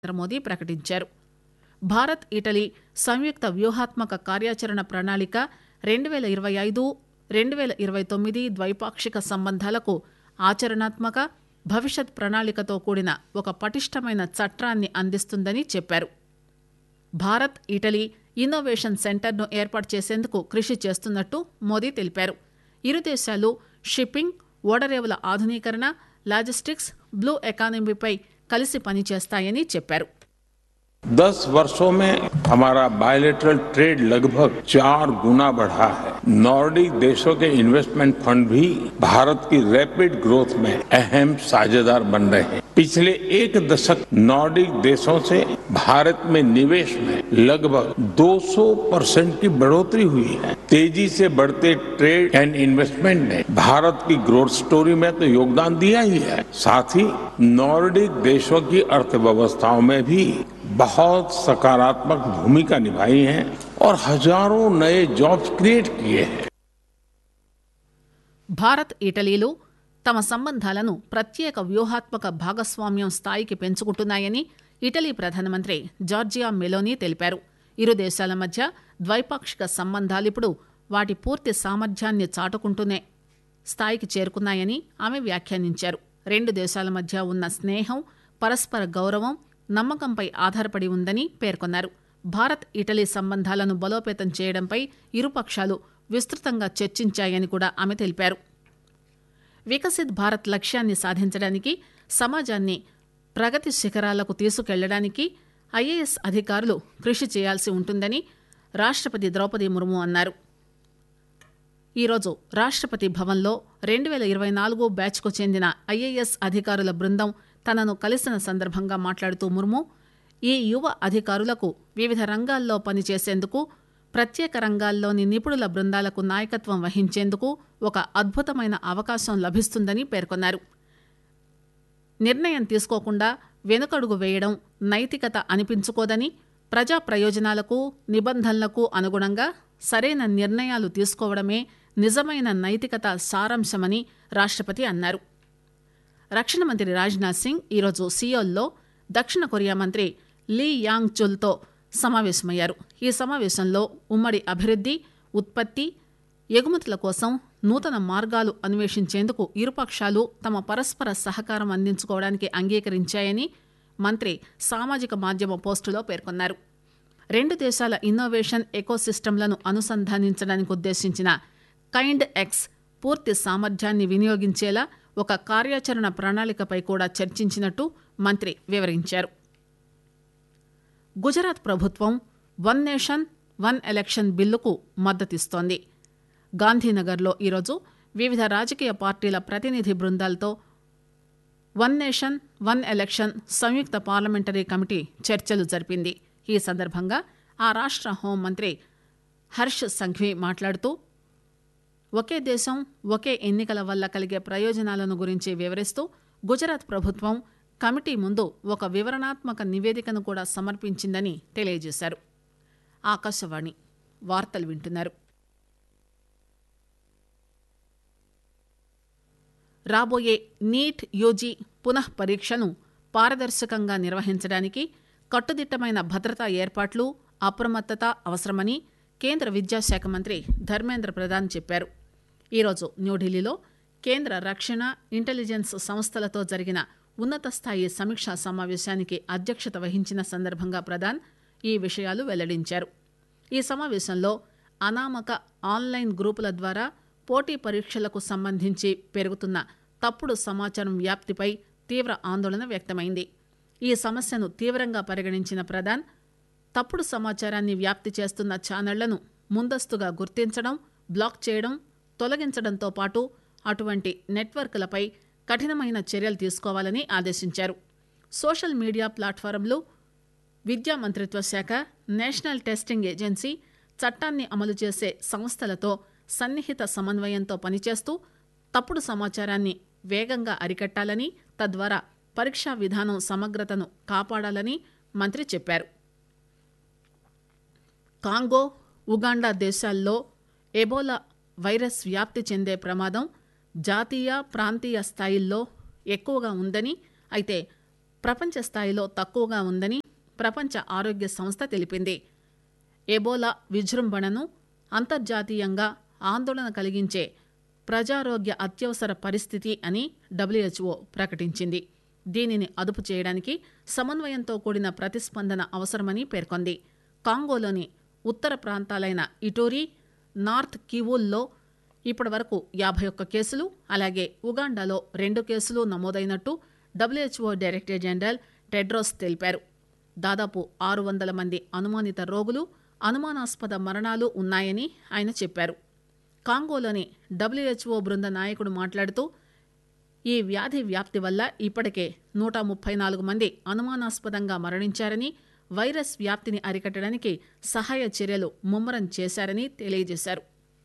నరేంద్ర మోదీ ప్రకటించారు భారత్ ఇటలీ సంయుక్త వ్యూహాత్మక కార్యాచరణ ప్రణాళిక రెండు పేల ఇరవై ఐదు రెండు పేల ఇరవై తొమ్మిది ద్వైపాక్షిక సంబంధాలకు ఆచరణాత్మక భవిష్యత్ ప్రణాళికతో కూడిన ఒక పటిష్టమైన చట్టాన్ని అందిస్తుందని చెప్పారు భారత్ ఇటలీ ఇన్నోవేషన్ సెంటర్ను ఏర్పాటు చేసేందుకు కృషి చేస్తున్నట్టు మోదీ తెలిపారు ఇరు దేశాలు షిప్పింగ్ ఓడరేవుల ఆధునీకరణ లాజిస్టిక్స్ బ్లూ ఎకానమీపై కలిసి పనిచేస్తాయని చెప్పారు दस वर्षों में हमारा बायोलेटरल ट्रेड लगभग चार गुना बढ़ा है नॉर्डिक देशों के इन्वेस्टमेंट फंड भी भारत की रैपिड ग्रोथ में अहम साझेदार बन रहे हैं पिछले एक दशक नॉर्डिक देशों से भारत में निवेश में लगभग 200 परसेंट की बढ़ोतरी हुई है तेजी से बढ़ते ट्रेड एंड इन्वेस्टमेंट ने भारत की ग्रोथ स्टोरी में तो योगदान दिया ही है साथ ही नॉर्डिक देशों की अर्थव्यवस्थाओं में भी बहुत सकारात्मक भूमिका निभाई है और हजारों नए जॉब्स क्रिएट किए हैं భారత్ ఇటలీలు తమ సంబంధాలను ప్రత్యేక వ్యూహాత్మక భాగస్వామ్యం స్థాయికి పెంచుకుంటున్నాయని ఇటలీ ప్రధానమంత్రి జార్జియా మెలోనీ తెలిపారు ఇరు దేశాల మధ్య ద్వైపాక్షిక సంబంధాలిప్పుడు వాటి పూర్తి సామర్థ్యాన్ని చాటుకుంటూనే స్థాయికి చేరుకున్నాయని ఆమె వ్యాఖ్యానించారు రెండు దేశాల మధ్య ఉన్న స్నేహం పరస్పర గౌరవం నమ్మకంపై ఆధారపడి ఉందని పేర్కొన్నారు భారత్ ఇటలీ సంబంధాలను బలోపేతం చేయడంపై ఇరుపక్షాలు విస్తృతంగా చర్చించాయని కూడా ఆమె తెలిపారు వికసిత్ భారత్ లక్ష్యాన్ని సాధించడానికి సమాజాన్ని ప్రగతి శిఖరాలకు తీసుకెళ్లడానికి ఐఏఎస్ అధికారులు కృషి చేయాల్సి ఉంటుందని రాష్టపతి ద్రౌపది ముర్ము అన్నారు ఈరోజు రాష్టపతి భవన్లో రెండు పేల ఇరవై నాలుగు బ్యాచ్కు చెందిన ఐఏఎస్ అధికారుల బృందం తనను కలిసిన సందర్భంగా మాట్లాడుతూ ముర్ము ఈ యువ అధికారులకు వివిధ రంగాల్లో పనిచేసేందుకు ప్రత్యేక రంగాల్లోని నిపుణుల బృందాలకు నాయకత్వం వహించేందుకు ఒక అద్భుతమైన అవకాశం లభిస్తుందని పేర్కొన్నారు నిర్ణయం తీసుకోకుండా వెనుకడుగు వేయడం నైతికత అనిపించుకోదని ప్రజా ప్రయోజనాలకు నిబంధనలకు అనుగుణంగా సరైన నిర్ణయాలు తీసుకోవడమే నిజమైన నైతికత సారాంశమని రాష్టపతి అన్నారు రక్షణ మంత్రి రాజ్నాథ్ సింగ్ ఈరోజు సియోల్లో దక్షిణ కొరియా మంత్రి లీ యాంగ్ చుల్తో సమావేశమయ్యారు ఈ సమావేశంలో ఉమ్మడి అభివృద్ది ఉత్పత్తి ఎగుమతుల కోసం నూతన మార్గాలు అన్వేషించేందుకు ఇరుపక్షాలు తమ పరస్పర సహకారం అందించుకోవడానికి అంగీకరించాయని మంత్రి సామాజిక మాధ్యమ పోస్టులో పేర్కొన్నారు రెండు దేశాల ఇన్నోవేషన్ ఎకోసిస్టమ్లను అనుసంధానించడానికి ఉద్దేశించిన కైండ్ ఎక్స్ పూర్తి సామర్థ్యాన్ని వినియోగించేలా ఒక కార్యాచరణ ప్రణాళికపై కూడా చర్చించినట్టు మంత్రి వివరించారు గుజరాత్ ప్రభుత్వం వన్ నేషన్ వన్ ఎలక్షన్ బిల్లుకు మద్దతిస్తోంది గాంధీనగర్లో ఈరోజు వివిధ రాజకీయ పార్టీల ప్రతినిధి బృందాలతో వన్ నేషన్ వన్ ఎలక్షన్ సంయుక్త పార్లమెంటరీ కమిటీ చర్చలు జరిపింది ఈ సందర్భంగా ఆ రాష్ట్ర హోంమంత్రి హర్ష్ సంఘ్వి మాట్లాడుతూ ఒకే దేశం ఒకే ఎన్నికల వల్ల కలిగే ప్రయోజనాలను గురించి వివరిస్తూ గుజరాత్ ప్రభుత్వం కమిటీ ముందు ఒక వివరణాత్మక నివేదికను కూడా సమర్పించిందని తెలియజేశారు ఆకాశవాణి వార్తలు వింటున్నారు రాబోయే నీట్ యూజీ పునః పరీక్షను పారదర్శకంగా నిర్వహించడానికి కట్టుదిట్టమైన భద్రతా ఏర్పాట్లు అప్రమత్తత అవసరమని కేంద్ర విద్యాశాఖ మంత్రి ధర్మేంద్ర ప్రధాన్ చెప్పారు ఈరోజు న్యూఢిల్లీలో కేంద్ర రక్షణ ఇంటెలిజెన్స్ సంస్థలతో జరిగిన ఉన్నత స్థాయి సమీక్షా సమావేశానికి అధ్యక్షత వహించిన సందర్భంగా ప్రధాన్ ఈ విషయాలు వెల్లడించారు ఈ సమావేశంలో అనామక ఆన్లైన్ గ్రూపుల ద్వారా పోటీ పరీక్షలకు సంబంధించి పెరుగుతున్న తప్పుడు సమాచారం వ్యాప్తిపై తీవ్ర ఆందోళన వ్యక్తమైంది ఈ సమస్యను తీవ్రంగా పరిగణించిన ప్రధాన్ తప్పుడు సమాచారాన్ని వ్యాప్తి చేస్తున్న ఛానళ్లను ముందస్తుగా గుర్తించడం బ్లాక్ చేయడం తొలగించడంతో పాటు అటువంటి నెట్వర్క్లపై కఠినమైన చర్యలు తీసుకోవాలని ఆదేశించారు సోషల్ మీడియా ప్లాట్ఫారంలు విద్యా మంత్రిత్వ శాఖ నేషనల్ టెస్టింగ్ ఏజెన్సీ చట్టాన్ని అమలు చేసే సంస్థలతో సన్నిహిత సమన్వయంతో పనిచేస్తూ తప్పుడు సమాచారాన్ని వేగంగా అరికట్టాలని తద్వారా పరీక్షా విధానం సమగ్రతను కాపాడాలని మంత్రి చెప్పారు కాంగో ఉగాండా దేశాల్లో ఎబోలా వైరస్ వ్యాప్తి చెందే ప్రమాదం జాతీయ ప్రాంతీయ స్థాయిల్లో ఎక్కువగా ఉందని అయితే ప్రపంచ స్థాయిలో తక్కువగా ఉందని ప్రపంచ ఆరోగ్య సంస్థ తెలిపింది ఎబోలా విజృంభణను అంతర్జాతీయంగా ఆందోళన కలిగించే ప్రజారోగ్య అత్యవసర పరిస్థితి అని డబ్ల్యూహెచ్ఓ ప్రకటించింది దీనిని అదుపు చేయడానికి సమన్వయంతో కూడిన ప్రతిస్పందన అవసరమని పేర్కొంది కాంగోలోని ఉత్తర ప్రాంతాలైన ఇటోరీ నార్త్ కివూల్లో ఇప్పటివరకు యాభై ఒక్క కేసులు అలాగే ఉగాండాలో రెండు కేసులు నమోదైనట్టు డబ్ల్యూహెచ్ఓ డైరెక్టర్ జనరల్ టెడ్రోస్ తెలిపారు దాదాపు ఆరు వందల మంది అనుమానిత రోగులు అనుమానాస్పద మరణాలు ఉన్నాయని ఆయన చెప్పారు కాంగోలోని డబ్ల్యూహెచ్ఓ బృంద నాయకుడు మాట్లాడుతూ ఈ వ్యాధి వ్యాప్తి వల్ల ఇప్పటికే నూట ముప్పై నాలుగు మంది అనుమానాస్పదంగా మరణించారని వైరస్ వ్యాప్తిని అరికట్టడానికి సహాయ చర్యలు ముమ్మరం చేశారని తెలియజేశారు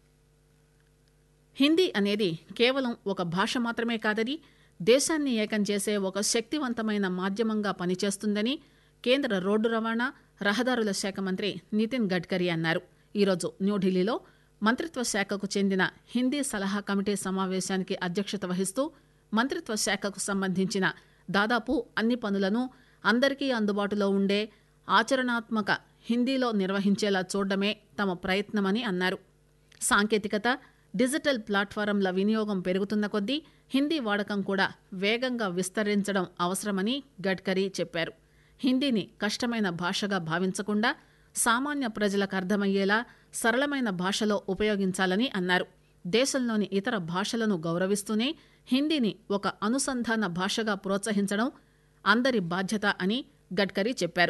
హిందీ అనేది కేవలం ఒక భాష మాత్రమే కాదని దేశాన్ని ఏకం చేసే ఒక శక్తివంతమైన మాధ్యమంగా పనిచేస్తుందని కేంద్ర రోడ్డు రవాణా రహదారుల శాఖ మంత్రి నితిన్ గడ్కరీ అన్నారు ఈరోజు న్యూఢిల్లీలో మంత్రిత్వ శాఖకు చెందిన హిందీ సలహా కమిటీ సమావేశానికి అధ్యక్షత వహిస్తూ మంత్రిత్వ శాఖకు సంబంధించిన దాదాపు అన్ని పనులను అందరికీ అందుబాటులో ఉండే ఆచరణాత్మక హిందీలో నిర్వహించేలా చూడడమే తమ ప్రయత్నమని అన్నారు సాంకేతికత డిజిటల్ ప్లాట్ఫారంల వినియోగం పెరుగుతున్న కొద్దీ హిందీ వాడకం కూడా వేగంగా విస్తరించడం అవసరమని గడ్కరీ చెప్పారు హిందీని కష్టమైన భాషగా భావించకుండా సామాన్య ప్రజలకు అర్థమయ్యేలా సరళమైన భాషలో ఉపయోగించాలని అన్నారు దేశంలోని ఇతర భాషలను గౌరవిస్తూనే హిందీని ఒక అనుసంధాన భాషగా ప్రోత్సహించడం అందరి బాధ్యత అని గడ్కరీ చెప్పారు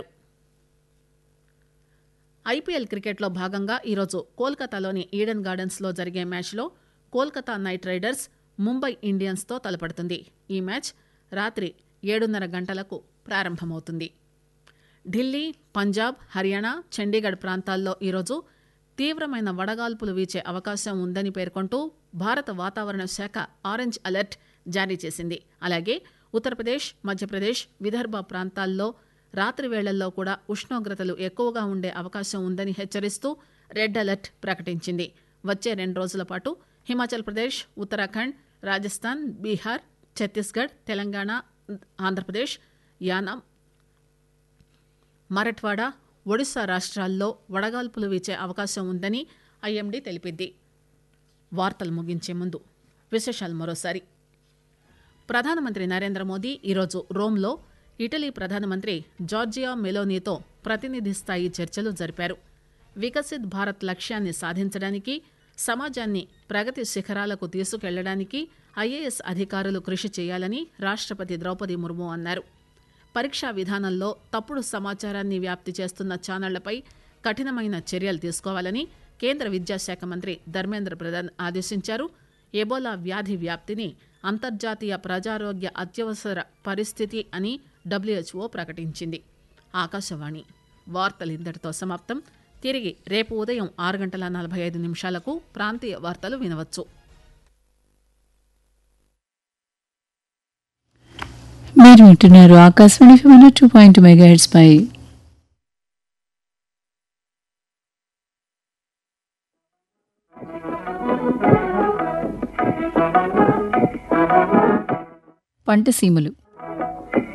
ఐపీఎల్ క్రికెట్లో భాగంగా ఈరోజు కోల్కతాలోని ఈడెన్ గార్డెన్స్లో జరిగే మ్యాచ్లో కోల్కతా నైట్ రైడర్స్ ముంబై ఇండియన్స్తో తలపడుతుంది ఈ మ్యాచ్ రాత్రి ఏడున్నర గంటలకు ప్రారంభమవుతుంది ఢిల్లీ పంజాబ్ హర్యానా చండీగఢ్ ప్రాంతాల్లో ఈరోజు తీవ్రమైన వడగాల్పులు వీచే అవకాశం ఉందని పేర్కొంటూ భారత వాతావరణ శాఖ ఆరెంజ్ అలర్ట్ జారీ చేసింది అలాగే ఉత్తరప్రదేశ్ మధ్యప్రదేశ్ విదర్భ ప్రాంతాల్లో రాత్రి వేళల్లో కూడా ఉష్ణోగ్రతలు ఎక్కువగా ఉండే అవకాశం ఉందని హెచ్చరిస్తూ రెడ్ అలర్ట్ ప్రకటించింది వచ్చే రెండు రోజుల పాటు హిమాచల్ ప్రదేశ్ ఉత్తరాఖండ్ రాజస్థాన్ బీహార్ ఛత్తీస్గఢ్ తెలంగాణ ఆంధ్రప్రదేశ్ యానాం మరఠ్వాడా ఒడిశా రాష్ట్రాల్లో వడగాల్పులు వీచే అవకాశం ఉందని ఐఎండీ తెలిపింది వార్తలు ముగించే ముందు విశేషాలు మరోసారి ప్రధానమంత్రి నరేంద్ర మోదీ ఈరోజు రోమ్లో ఇటలీ ప్రధానమంత్రి జార్జియా మెలోనీతో ప్రతినిధి స్థాయి చర్చలు జరిపారు వికసిత్ భారత్ లక్ష్యాన్ని సాధించడానికి సమాజాన్ని ప్రగతి శిఖరాలకు తీసుకెళ్లడానికి ఐఏఎస్ అధికారులు కృషి చేయాలని రాష్ట్రపతి ద్రౌపది ముర్ము అన్నారు పరీక్షా విధానంలో తప్పుడు సమాచారాన్ని వ్యాప్తి చేస్తున్న ఛానళ్లపై కఠినమైన చర్యలు తీసుకోవాలని కేంద్ర విద్యాశాఖ మంత్రి ధర్మేంద్ర ప్రధాన్ ఆదేశించారు ఎబోలా వ్యాధి వ్యాప్తిని అంతర్జాతీయ ప్రజారోగ్య అత్యవసర పరిస్థితి అని డబ్ల్యూహెచ్ఓ ప్రకటించింది ఆకాశవాణి వార్తలు ఇంతటితో సమాప్తం తిరిగి రేపు ఉదయం ఆరు గంటల నలభై ఐదు నిమిషాలకు ప్రాంతీయ వార్తలు వినవచ్చు మీరు వింటున్నారు Akashvani one two point megahertz పై పంట సీమలు